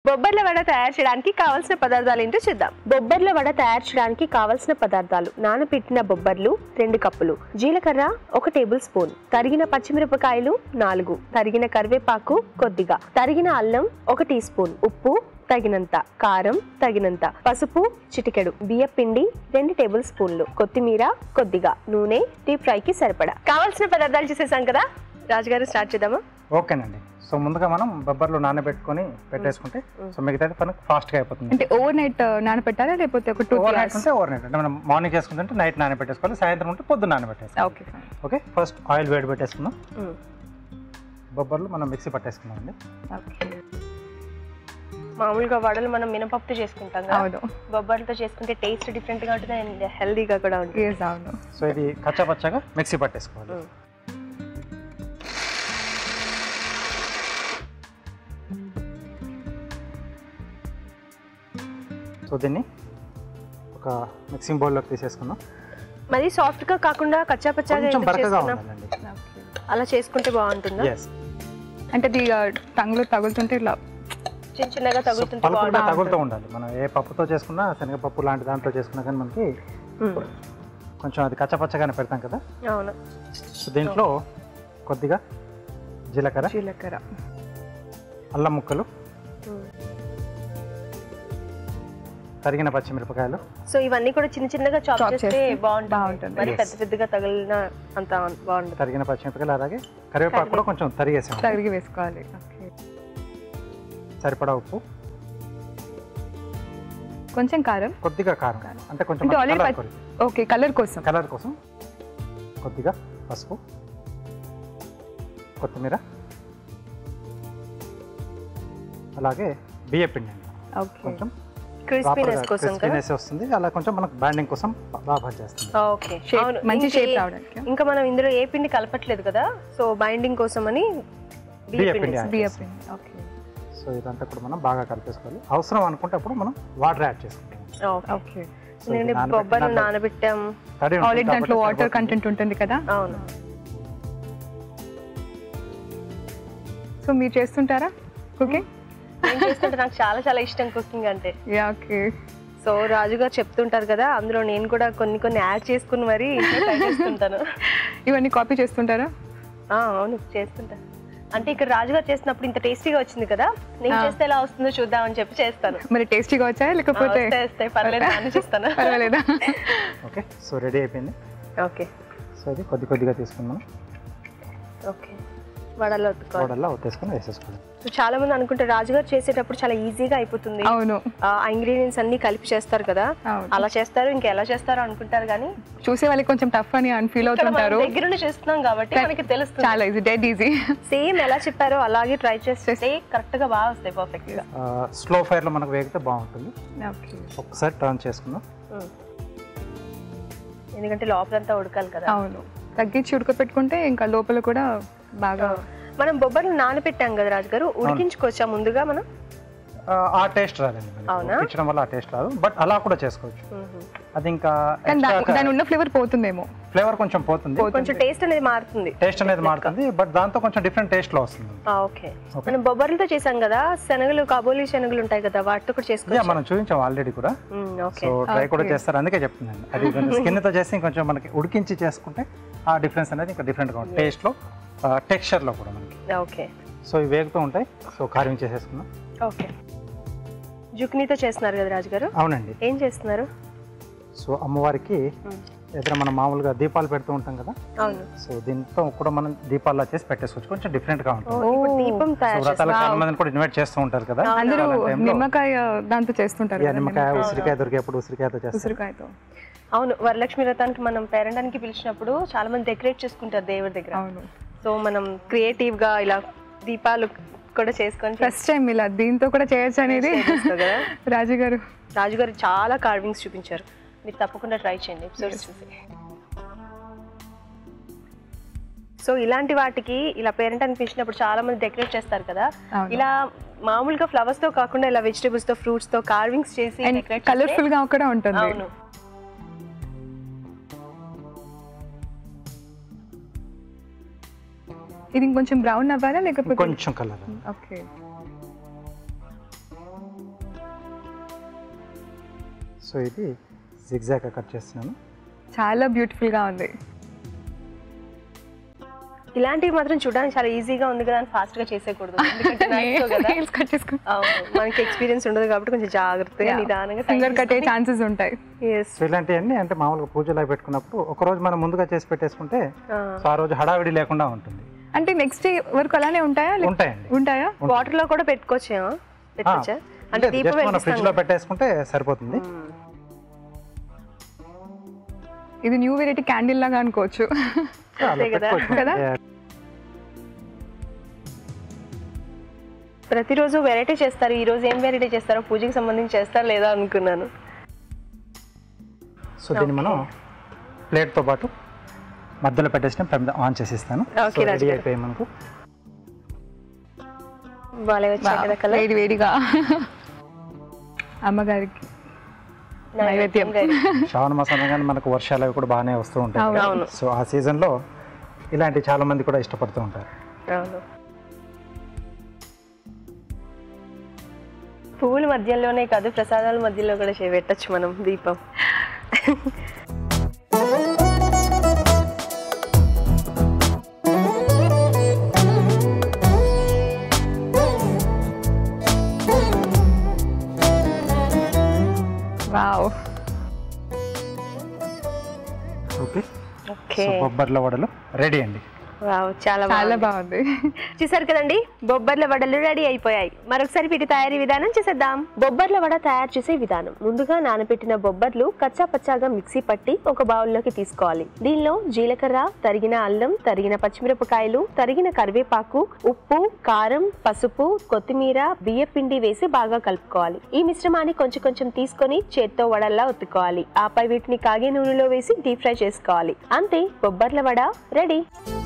బొబ్బర్ల వడ తయారు చేయడానికి కావాల్సిన పదార్థాలు ఏంటో చూద్దాం బొబ్బర్ల వడ తయారు చేయడానికి కావాల్సిన పదార్థాలు నానబెట్టిన బొబ్బర్లు రెండు కప్పులు జీలకర్ర ఒక టేబుల్ స్పూన్ తరిగిన పచ్చిమిరపకాయలు నాలుగు తరిగిన కరివేపాకు కొద్దిగా తరిగిన అల్లం ఒక టీ స్పూన్ ఉప్పు తగినంత కారం తగినంత పసుపు చిటికెడు బియ్య పిండి రెండు టేబుల్ స్పూన్లు కొత్తిమీర కొద్దిగా నూనె డీప్ ఫ్రైకి సరిపడా కావాల్సిన పదార్థాలు చేసేసాం కదా రాజుగారు స్టార్ట్ చేద్దామా ఓకేనండి సో ముందుగా మనం బొబ్బర్లు నానబెట్టుకొని పెట్టేసుకుంటే సో మిగతాది మనకు ఫాస్ట్గా అయిపోతుంది అంటే ఓవర్ నైట్ నానపెట్టాలా లేకపోతే ఒక టూ ఓవర్ నైట్ అవర్స్ ఉంటే ఓవర్ నైట్ అంటే మనం మార్నింగ్ చేసుకుంటే నైట్ నానబెట్టేసుకోవాలి సాయంత్రం ఉంటే పొద్దున్న నానబెట్టేసుకోవాలి okay fine okay first oil వేడి పెట్టేసుకుందాం బొబ్బర్లు మనం మిక్సీ పట్టేసుకుందాం అండి ఓకే మామూలుగా వడలు మనం మినపప్పుతో చేసుకుంటాం కదా అవును బొబ్బర్లతో చేసుకుంటే టేస్ట్ డిఫరెంట్ గా ఉంటుంది అండ్ హెల్దీగా కూడా ఉంటుంది ఎస్ అవును సో ఇది కచ్చా పచ్చగా మిక్సీ పట్టేసుకోవాలి Mm. సో దీన్ని ఒక మిక్సింగ్ బౌల్లోకి తీసేసుకుందాం మరి సాఫ్ట్ గా కాకుండా కచ్చా పచ్చాగా కొంచెం ఎందుకు బరకగా చేసుకున్నాం? ఉండాలండి ఓకే అలా చేసుకుంటే బాగుంటుందా ఎస్ అంటే అది టంగ్లో తగులుతుంటే ఇలా చిన్న చిన్నగా తగులుతుంటే పలుకు కూడా బాగుంటుంది తగులుతూ ఉండాలి మనం ఏ పప్పుతో చేసుకున్నా శనగపప్పు లాంటి దాంట్లో చేసుకున్నా కానీ మనకి Mm. కొంచెం అది కచ్చపచ్చగానే పెడతాం కదా అవును సో దీంట్లో కొద్దిగా జీలకర్ర జీలకర్ర అల్లం ముక్కలు Mm. తరిగిన పచ్చిమిరపకాయలు సో ఇవన్నీ కూడా చిన్న చిన్నగా చాప్ Chop చేస్తే చేస్తే బాగుంటుంది బాగుంటుంది. మరి Yes. పెద్ద పెద్దగా తగిలిన అంత బాగుంటుంది తరిగిన పచ్చిమిరపకాయలు అలాగే కరివేపాకు కూడా కొంచెం తరిగేసాం తరిగి వేసుకోవాలి ఓకే సరిపడా ఉప్పు కొంచెం కారం కొద్దిగా కారం అంటే కొంచెం అంటే already కలర్ పచ్చి- కొరకు. ఓకే కలర్ కోసం కలర్ కోసం కొద్దిగా పసుపు కొత్తిమీర అలాగే బియ్య పిండి అండి ఓకే కొంచెం క్రిస్పీనెస్ కోసం కదా క్రిస్పీనెస్ వస్తుంది అలా కొంచెం మనకు బ్యాండింగ్ కోసం బాగా పనిచేస్తుంది ఓకే Shape- అవును మంచి ఇంకే- షేప్ రావడానికి ఇంకా మనం ఇందులో ఏ పిండి కలపట్లేదు కదా సో బైండింగ్ కోసం అని బియ్య బియ్య పిండి పిండి యాడ్ బియ్య చేస్తాం. పిండి ఓకే సో ఇదంతా కూడా మనం బాగా కలిపేసుకోవాలి అవసరం అనుకుంటే అప్పుడు మనం వాటర్ యాడ్ చేసుకుంటాం ఓకే ఓకే సో ఇది నేను నానబెట్టి బొబ్బర్లు దాంట్లో నానబెట్టాం తడి ఉంటుంది ఆల్రెడీ దాంట్లో కాబట్టి వాటర్ సరిపోతుంది. కంటెంట్ ఉంటుంది కదా అవును సో మీరు చేస్తుంటారా కుకింగ్ నేను చేస్తుంటే నాకు చాలా చాలా ఇష్టం కుకింగ్ అంటే యా ఓకే సో రాజుగారు చెప్తుంటారు కదా అందులో నేను కూడా కొన్ని కొన్ని యాడ్ చేసుకుని మరి ఇంట్లో try చేస్తుంటాను ఇవన్నీ కాపీ చేస్తుంటారా ఆ, అవును చేస్తుంటా అంటే ఇక్కడ రాజుగారు చేసినప్పుడు ఇంత టేస్టీగా వచ్చింది కదా నేను ఆ. చేస్తే ఎలా వస్తుందో చూద్దామని చెప్పి చేస్తాను మరి టేస్టీగా వచ్చాయా ఆ, లేకపోతే వస్తాయి వస్తాయి పర్లేదు అని చేస్తాను పర్వాలేదా ఓకే సో రెడీ అయిపోయింది ఓకే సో ఇది కొద్ది కొద్దిగా తీసుకుందాం ఓకే వడలో ఒత్తుకోవాలి పౌడర్లో ఒత్తేసుకొని వేసేసుకోవాలి సో చాలా మంది అనుకుంటారు రాజుగారు చేసేటప్పుడు చాలా ఈజీగా అయిపోతుంది అవును ఆ ఇంగ్రీడియంట్స్ అన్ని కలిపి చేస్తారు కదా అవును అలా చేస్తారు ఇంకా ఎలా చేస్తారో అనుకుంటారు కానీ చూసే వాళ్ళకి కొంచెం టఫ్ అని అని ఫీల్ ఇక్కడ మనం అవుతుంటారు దగ్గరుండి చేస్తున్నాం కాబట్టి మనకి తెలుస్తుంది చాలా ఈజీ డెడ్ ఈజీ సేమ్ ఎలా చెప్పారో అలాగే ట్రై చేస్తే కరెక్ట్ గా బాగా వస్తాయి పర్ఫెక్ట్ గా స్లో ఫైర్లో మనకు వేగితే బాగుంటుంది ఓకే ఒకసారి టర్న్ చేసుకుందాం ఉమ్. ఎందుకంటే లోపలంతా ఉడకాలి కదా అవును తగ్గించి ఉడకపెట్టుకుంటే ఇంకా లోపల కూడా బాగా మనం బొబ్బర్లు నానబెట్టాం కదా రాజు గారు ఉడికించుకోవచ్చా ముందుగా మనం ఆ, ఆ టేస్ట్ రాదండి మనకి. అవునా? ఉడికించడం వల్ల ఆ టేస్ట్ రాదు బట్ అలా కూడా చేసుకోవచ్చు అది ఇంకా కానీ దా- దాని ఉన్న ఫ్లేవర్ పోతుందేమో ఫ్లేవర్ కొంచెం పోతుంది కొంచెం టేస్ట్ అనేది మారుతుంది టేస్ట్ అనేది మారుతుంది బట్ దాంతో కొంచెం డిఫరెంట్ టేస్ట్ లో వస్తుంది ఓకే Okay. మనం బొబ్బర్లతో చేసాం కదా శనగలు కాబోలి శనగలు ఉంటాయి కదా వాటితో కూడా యా చేసుకోవచ్చు మనం చూపించాం ఆల్రెడీ కూడా ఓకే సో ట్రై కూడా Okay. చేస్తారు అందుకే చెప్తున్నాను అది స్కిన్ తో చేస్తే ఇంకొంచెం మనకి ఉడికించి చేసుకుంటే ఆ డిఫరెన్స్ అనేది ఇంకా డిఫరెంట్ గా ఉంటుంది టేస్ట్ లో టెక్స్చర్ లో కూడా మనకి ఓకే సో ఇవి వేగుతూ ఉంటాయి సో కార్వింగ్ చేసేసుకుందాం ఓకే జుక్నీతో చేస్తున్నారు కదా రాజు గారు అవునండి ఏం చేస్తున్నారు సో అమ్మవారికి మ్మ్. ఎదురు మనం మామూలుగా దీపాలు పెడుతూ ఉంటాం కదా అవును సో దీంతో కూడా మనం దీపాల్లో చేసి పెట్టేసుకోవచ్చు కొంచెం డిఫరెంట్ గా ఓ, ఉంటుంది ఇప్పుడు ఓ. దీపం సో తయారు వ్రతాలకు చేస్తున్నారు చాలా మందిని కూడా ఇన్వైట్ చేస్తూ ఉంటారు కదా అందరూ అలాంటి time లో నిమ్మకాయ దాంతో చేస్తుంటారు ఇక కదా, నిమ్మకాయ నిమ్మకాయ. ఉసిరికాయ దొరికేప్పుడు ఉసిరికాయతో చేస్తారు ఉసిరికాయతో అవును వరలక్ష్మి వ్రతానికి మనం పేరండానికి పిలిచినప్పుడు చాలా మంది డెకరేట్ చేసుకుంటారు దేవుడి దగ్గర అవును సో మనం క్రియేటివ్ గా ఇలా దీపాలు కూడా చేసుకొని ఫస్ట్ టైం ఇలా దీంతో కూడా చేయొచ్చు అనేది చేస్తారు కదా రాజు గారు రాజుగారు చాలా కార్వింగ్స్ చూపించారు మీరు తప్పకుండా ట్రై చేయండి ఎపిసోడ్స్ చూసి సో ఇలాంటి వాటికి ఇలా పేరెంట్ అనిపించినప్పుడు చాలా మంది డెకరేట్ చేస్తారు కదా అవును. ఇలా మామూలుగా ఫ్లవర్స్ తో కాకుండా ఇలా వెజిటేబుల్స్ తో ఫ్రూట్స్ తో కార్వింగ్స్ చేసి అండ్ decorate కలర్ఫుల్ గా కూడా చేస్తే- ఉంటుంది అవును ఇది ఇంకొంచెం బ్రౌన్ అవ్వాలా లేకపోతే కొంచెం కలర్ ఓకే సో ఇది జిగ్జాగ్ కట్ చేస్తున్నాను చాలా బ్యూటిఫుల్ గా ఉంది ఇలాంటివి మాత్రం చూడడానికి చాలా ఈజీగా ఉంది కదా అని ఫాస్ట్ గా చేసేయకూడదు ఎందుకంటే knife తో కదా Nails cut చేసుకో అవును, మనకి ఎక్స్పీరియన్స్ ఉండదు కాబట్టి కొంచెం జాగ్రత్తగా నిదానంగా ఫింగర్ కట్టే ఛాన్సెస్ ఉంటాయి ఎస్ సో ఇలాంటివన్నీ అంటే మామూలుగా పూజలు అవి పెట్టుకున్నప్పుడు ఒక రోజు మనం ముందుగా చేసి పెట్టేసుకుంటే సో ఆ రోజు హడావిడి లేకుండా ఉంటుంది అంటే నెక్స్ట్ డే వరకు అలానే ఉంటాయా లేక- ఉంటాయండి ఉంటాయా వాటర్ లో కూడా పెట్టుకోవచ్చా పెట్టచ్చా అంటే దీపం జస్ట్ మనం ఫ్రిడ్జ్ వెలిగిస్తాం లో పెట్టేసుకుంటే సరిపోతుంది మ్మ్. ఇది న్యూ వెరైటీ క్యాండిల్ లాగా అనుకోవచ్చు అలా అంతే కదా? పెట్టుకోవచ్చు. కదా? Yeah. ప్రతిరోజు వెరైటీ చేస్తారు ఈ రోజు ఏం వెరైటీ చేస్తారో పూజకి సంబంధించి చేస్తారా లేదా అనుకున్నాను సో దీన్ని మనం ప్లేట్ తో పాటు మధ్యలో పెట్టేసిన పెద్ద ఆన్ చేసిస్తాను Okay, రాజు రెడీ గారు. అయిపోయి మనకు బాగా వచ్చాయి కదా కలర్ వేడి వేడిగా అమ్మగారికి నైవేద్యం. శ్రావణ మాసం కానీ మనకు వర్షాలు అవి కూడా బాగానే వస్తూ అవును. ఉంటాయి అవును. సో ఆ సీజన్ లో ఇలాంటి చాలా మంది కూడా ఇష్టపడుతూ ఉంటారు అవును పువ్వుల మధ్యలోనే కాదు ప్రసాదాల మధ్యలో కూడా చే- పెట్టొచ్చు మనం దీపం వావ్ ఓకే ఓకే సో బొబ్బర్ల వడలు రెడీ అండి వావ్ చాలా చాలా బాగుంది. బాగుంది చూసారు కదండి బొబ్బర్ల వడలు రెడీ అయిపోయాయి మరొకసారి వీటి తయారీ విధానం చేసేద్దాం బొబ్బర్ల వడ తయారు చేసే విధానం ముందుగా నానబెట్టిన బొబ్బర్లు కచ్చా పచ్చాగా మిక్సీ పట్టి ఒక బౌల్లోకి తీసుకోవాలి దీనిలో జీలకర్ర తరిగిన అల్లం తరిగిన పచ్చిమిరపకాయలు తరిగిన కరివేపాకు ఉప్పు కారం పసుపు కొత్తిమీర బియ్య పిండి వేసి బాగా కలుపుకోవాలి ఈ మిశ్రమాన్ని కొంచెం కొంచెం తీసుకొని చేత్తో వడల్లా ఒత్తుకోవాలి ఆపై వీటిని కాగే నూనెలో వేసి డీప్ ఫ్రై చేసుకోవాలి అంతే బొబ్బర్ల వడ రెడీ